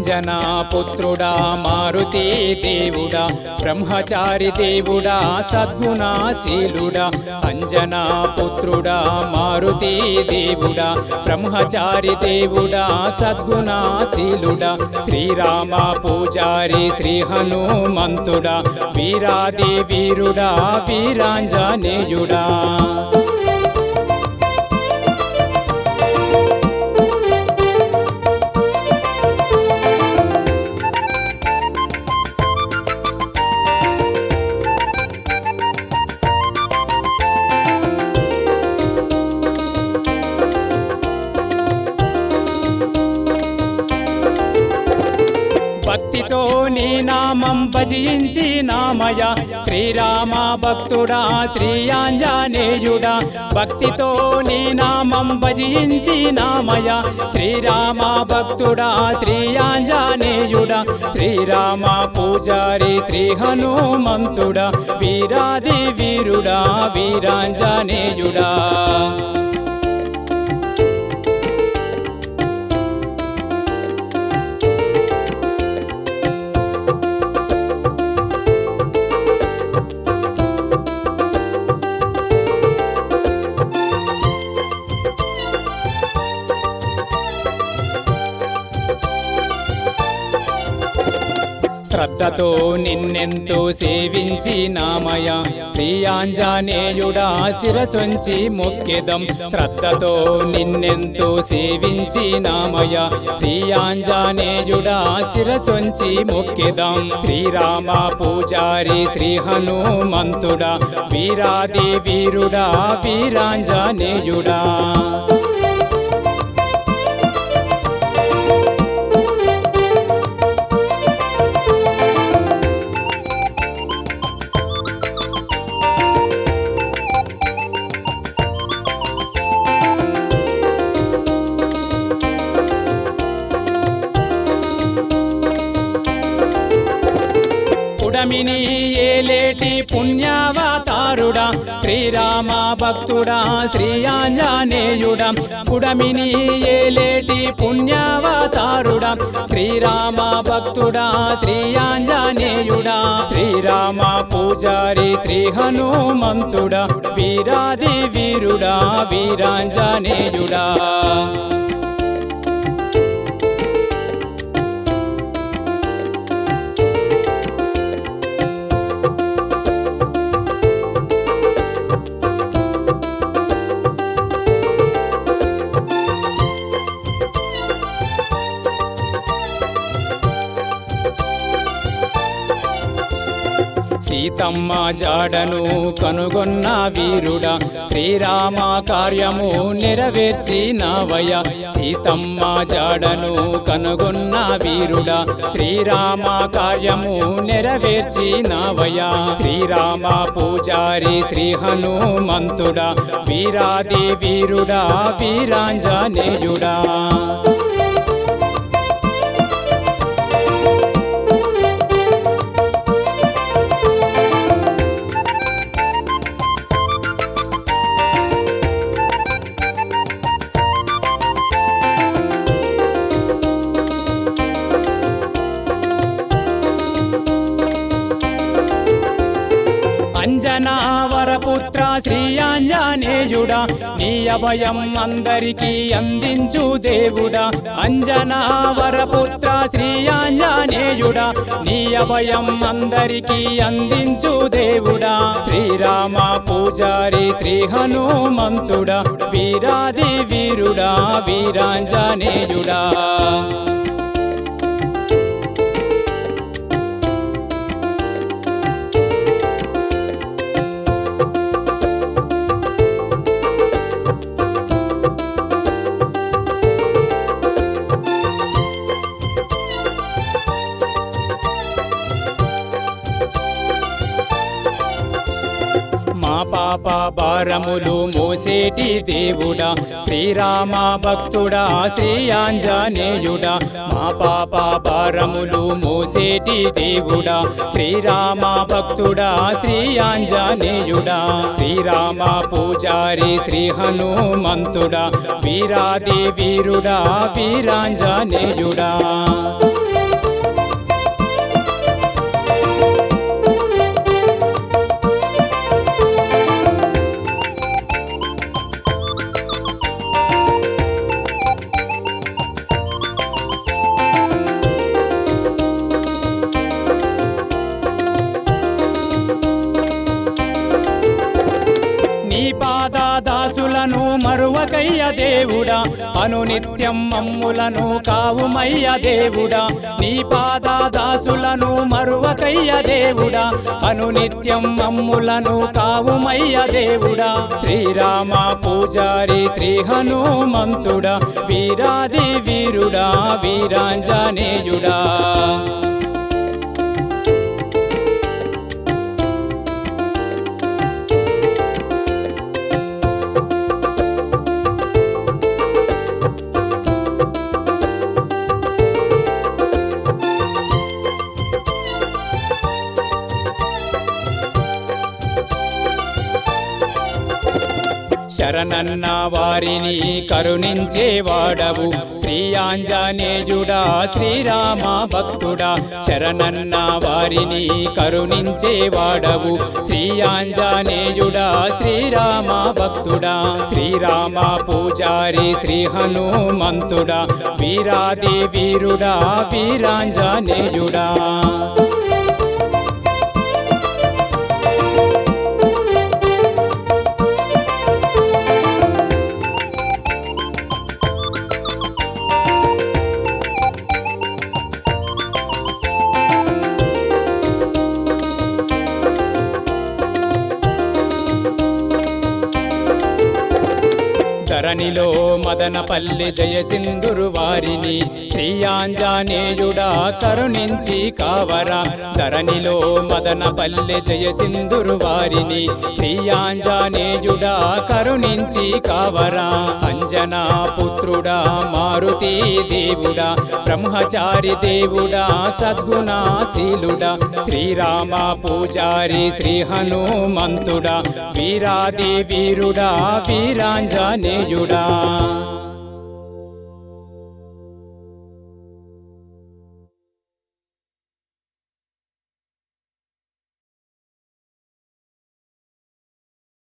అంజనా పుత్రుడా మారుతి దేవుడా బ్రహ్మచారి దేవుడా సద్గుణాశీలుడా అంజనా పుత్రుడా మారుతి దేవుడా బ్రహ్మచారి దేవుడా సద్గుణాశీలుడా శ్రీరామ పూజారి శ్రీ హనుమంతుడా వీరాది వీరుడా వీరాంజనేయుడా భక్తితో నీ నామం భజించి నామయ శ్రీరామ భక్తుడా శ్రీ ఆంజనేయుడా భక్తితో నీ నామం భజించి నామయ శ్రీరామ భక్తుడా శ్రీ ఆంజనేయుడా శ్రీరామ పూజారి శ్రీ హనుమంతుడా వీరాది వీరుడా వీరాంజనేయుడా శ్రద్ధతో నిన్నెంతో సేవించి నామయ శ్రీ ఆంజనేయుడా శిరసొంచి మొక్కెదం శ్రద్ధతో నిన్నెంతో సేవించి నామయ శ్రీ ఆంజనేయుడా శిరసొంచి మొక్కెదం శ్రీరామ పూజారి శ్రీ హనుమంతుడా వీరాది వీరుడా వీరాంజనేయుడా పుడమిని ఏలేటి పుణ్యావతారుడా శ్రీరామ భక్తుడా శ్రీ ఆంజనేయుడా పుడమిని ఏలేటి పుణ్యావతారుడా శ్రీరామ భక్తుడా శ్రీ ఆంజనేయుడా శ్రీరామ పూజారి శ్రీ హనుమంతుడా వీరాది వీరుడా వీరాంజనేయుడా సీతమ్మ జాడను కనుగొన్న వీరుడా శ్రీరామ కార్యము నెరవేర్చినవయ సీతమ్మ జాడను కనుగొన్న వీరుడా శ్రీరామ కార్యము నెరవేర్చినవయ శ్రీరామ పూజారి శ్రీ హనుమంతుడా వీరాది వీరుడా వీరాంజనేయుడా అంజనావరపుత్ర శ్రీ ఆంజనేయుడా నీ అభయం అందరికీ అందించు దేవుడా అంజనావరపుత్ర శ్రీ ఆంజనేయుడా నీ అభయం అందరికీ అందించు దేవుడా శ్రీరామ పూజారి శ్రీ హనుమంతుడా వీరాది వీరుడా వీరాంజనేయుడా మా పాప భారములు మోసేటి దేవుడా శ్రీరామ భక్తుడా శ్రీ ఆంజనేయుడా మా పాప భారములు మోసేటి దేవుడా శ్రీరామ భక్తుడా శ్రీ ఆంజనేయుడా శ్రీరామ పూజారి శ్రీ హనుమంతుడా వీరాది వీరుడా వీరాంజనేయుడా దాసులను మరువకయ్య దేవుడా అనునిత్యం మమ్ములను కావుమయ్య దేవుడా నీ పాద దాసులను మరువకయ్య దేవుడా అనునిత్యం మమ్ములను కావుమయ్య దేవుడా శ్రీరామ పూజారి శ్రీ హనుమంతుడా వీరాది వీరుడా వీరాంజనేయుడా శరణన్న వారిని కరుణించేవాడవు శ్రీ ఆంజనేయుడా శ్రీరామ భక్తుడా శరణన్న వారిని కరుణించేవాడవు శ్రీ ఆంజనేయుడా శ్రీరామ భక్తుడా శ్రీరామ పూజారి శ్రీ హనుమంతుడా వీరాది వీరుడా వీరాంజనేయుడా ధరణిలో మదనపల్లి జయసింధురు వారిని శ్రీ ఆంజనేయుడా కరుణించి కావరా ధరణిలో మదనపల్లి జయసింధురు వారిని శ్రీ ఆంజనేయుడా కరుణించి కావరా అంజనా పుత్రుడా మారుతి దేవుడా బ్రహ్మచారి దేవుడా సద్గుణాశీలుడా శ్రీరామ పూజారి శ్రీ హనుమంతుడా వీరాది వీరుడా వీరాంజనేయుడా